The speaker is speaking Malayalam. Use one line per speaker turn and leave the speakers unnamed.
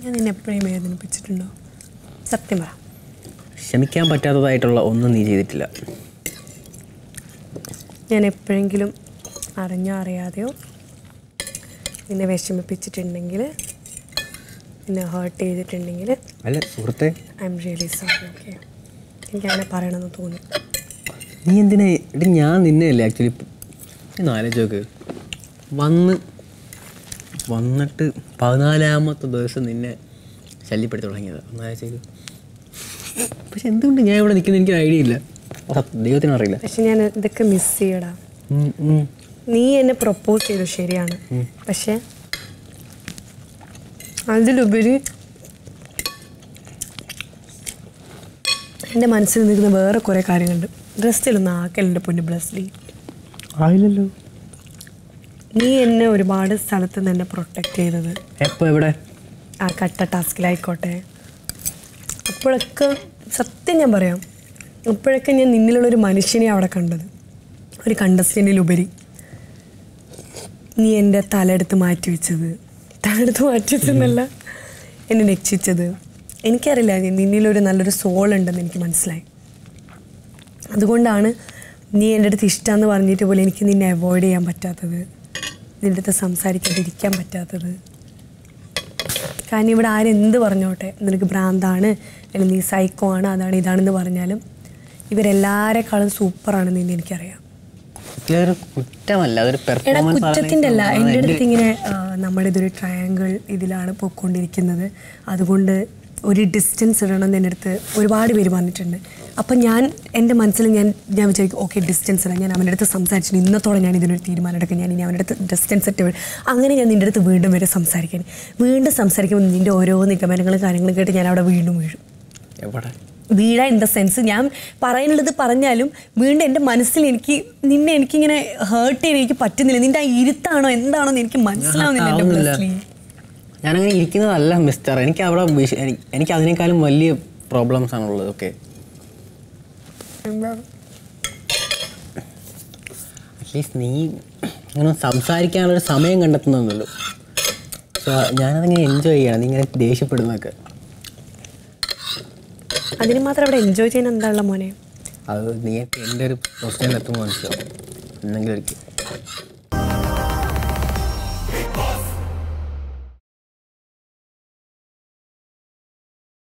ഞാൻ നിന്നെ എപ്പോഴും വേദനിപ്പിച്ചിട്ടുണ്ടോ സത്യം പറ
ക്ഷമിക്കാൻ പറ്റാത്തതായിട്ടുള്ള ഒന്നും നീ ചെയ്തിട്ടില്ല
ഞാൻ എപ്പോഴെങ്കിലും അറിഞ്ഞോ അറിയാതെയോ നിന്നെ വിഷമിപ്പിച്ചിട്ടുണ്ടെങ്കിൽ നിന്നെ ഹേർട്ട് ചെയ്തിട്ടുണ്ടെങ്കിൽ
അല്ല സുഹൃത്തെ
I am really sorry okay എനിക്കങ്ങനെ പറയണമെന്ന് തോന്നി
നീ എന്തിനാ എടി ഞാൻ നിന്നെയല്ലേ ആക്ച്വലി ഒന്ന് ആലോചിച്ച് നോക്ക് വന്ന് വന്നിട്ട് പതിനാലാമത്തെ ദിവസം നിന്നെ ശല്യപ്പെടുത്തി തുടങ്ങിയത് ഒന്ന് ആലോചിച്ച് പക്ഷെ എന്തുകൊണ്ട് ഞാൻ ഇവിടെ നിൽക്കുന്നത് എനിക്ക് ഐഡിയ ഇല്ല സത്യം, ദൈവത്തിന് അറിയില്ല
പക്ഷെ ഞാൻ ഇതൊക്കെ മിസ് ചെയ്യടാ
ഉം, ഉം.
നീ എന്നെ പ്രപ്പോസ് ചെയ്തു ശരിയാണ് പക്ഷെ അതിലുപരി എൻ്റെ മനസ്സിൽ നിൽക്കുന്ന വേറെ കുറേ കാര്യങ്ങളുണ്ട് ഡ്രസ്സിലൊന്നും ആക്കലുണ്ട് പൊന്നു ബ്ലസ്ലി
ആയില്ലല്ലോ
നീ എന്നെ ഒരുപാട് സ്ഥലത്ത് നിന്ന് എന്നെ പ്രൊട്ടക്റ്റ് ചെയ്തത്
എപ്പോൾ എവിടെ
ആ കട്ട ടാസ്കിലായിക്കോട്ടെ അപ്പോഴൊക്കെ സത്യം ഞാൻ പറയാം അപ്പോഴൊക്കെ ഞാൻ നിന്നിലുള്ളൊരു മനുഷ്യനെ അവിടെ കണ്ടത് ഒരു കണ്ടസ്റ്റൻറ്റിലുപരി നീ എൻ്റെ തലയെടുത്ത് മാറ്റി വെച്ചത് തലയെടുത്ത് മാറ്റി വെച്ചെന്നല്ല എന്നെ രക്ഷിച്ചത് എനിക്കറിയില്ല നീ- നിന്നിലൊരു നല്ലൊരു സോൾ ഉണ്ടെന്ന് എനിക്ക് മനസ്സിലായി അതുകൊണ്ടാണ് നീ എൻ്റെ അടുത്ത് ഇഷ്ടമെന്ന് പറഞ്ഞിട്ട് പോലും എനിക്ക് നിന്നെ അവോയ്ഡ് ചെയ്യാൻ പറ്റാത്തത് നിൻ്റെ അടുത്ത് സംസാരിക്കാതിരിക്കാൻ പറ്റാത്തത് കാരണം ഇവിടെ ആരെന്ത് പറഞ്ഞോട്ടെ നിനക്ക് ഭ്രാന്താണ് അല്ലെങ്കിൽ നീ സൈക്കോ ആണ് അതാണ് ഇതാണെന്ന് പറഞ്ഞാലും ഇവരെല്ലാരെക്കാളും സൂപ്പറാണ് നീ എനിക്കറിയാം
ഇതൊരു കുറ്റമല്ല അതൊരു
എടാ
പെർഫോമൻസ്
കുറ്റത്തിൻ്റെ അല്ല എൻ്റെ അടുത്ത് ഇങ്ങനെ ആ, നമ്മുടെ ഇതൊരു ട്രയാങ്കിൾ ഇതിലാണ് പോയിക്കൊണ്ടിരിക്കുന്നത് അതുകൊണ്ട് ഒരു ഡിസ്റ്റൻസ് ഇടണം എന്ന് എൻ്റെ അടുത്ത് ഒരുപാട് പേര് പറഞ്ഞിട്ടുണ്ട് അപ്പം ഞാൻ എൻ്റെ മനസ്സിൽ ഞാൻ ഞാൻ വിചാരിക്കും ഓക്കെ ഡിസ്റ്റൻസ് ഇടാം ഞാൻ അവൻ്റെ അടുത്ത് സംസാരിച്ചിട്ട് ഇന്നത്തോടെ ഞാൻ ഇതിനൊരു തീരുമാനം എടുക്കും ഞാൻ ഇനി അവൻ്റെ അടുത്ത് ഡിസ്റ്റൻസ് ഇട്ട് വിടും അങ്ങനെ ഞാൻ നിൻ്റെ അടുത്ത് വീണ്ടും വരെ സംസാരിക്കാൻ വീണ്ടും സംസാരിക്കുമ്പോൾ നിൻ്റെ ഓരോ നിഗമനങ്ങളും കാര്യങ്ങളും കേട്ട് ഞാൻ അവിടെ വീണ്ടും വീഴും
എവിടെ
വീഴ ഇൻ ദ സെൻസ് ഞാൻ പറയാനുള്ളത് പറഞ്ഞാലും വീണ്ടും എൻ്റെ മനസ്സിൽ എനിക്ക് നിന്നെ എനിക്കിങ്ങനെ ഹേർട്ട് ചെയ്യാൻ എനിക്ക് പറ്റുന്നില്ല നിന്റെ ആ ഇരുത്താണോ എന്താണോ എന്ന് എനിക്ക് മനസ്സിലാവുന്നില്ല എൻ്റെ
ആവുന്നില്ല.
ബ്ലസ്ലി.
ഞാനങ്ങനെ ഇരിക്കുന്നതല്ല മിസ്റ്റർ എനിക്ക് അവിടെ വിഷ- എനിക്ക് എനിക്ക് അതിനേക്കാളും വലിയ പ്രോബ്ലംസ് ആണുള്ളത് ഓക്കെ അറ്റ്ലീസ്റ്റ് നീ ഇങ്ങനെ സംസാരിക്കാനുള്ളൊരു സമയം കണ്ടെത്തുന്നല്ലോ പക്ഷെ ഞാനതിങ്ങനെ എൻജോയ് ചെയ്യണം നീ ഇങ്ങനെ ദേഷ്യപ്പെടുന്നതൊക്കെ
അതിന് മാത്രം അവിടെ എൻജോയ് ചെയ്യാൻ എന്താണുള്ള മോനെ
അത് നീ എൻ്റെ ഒരു പൊസിഷനിൽ എത്തുമ്പോൾ മനസ്സിലാവും എന്തെങ്കിലും ഒരിക്കൽ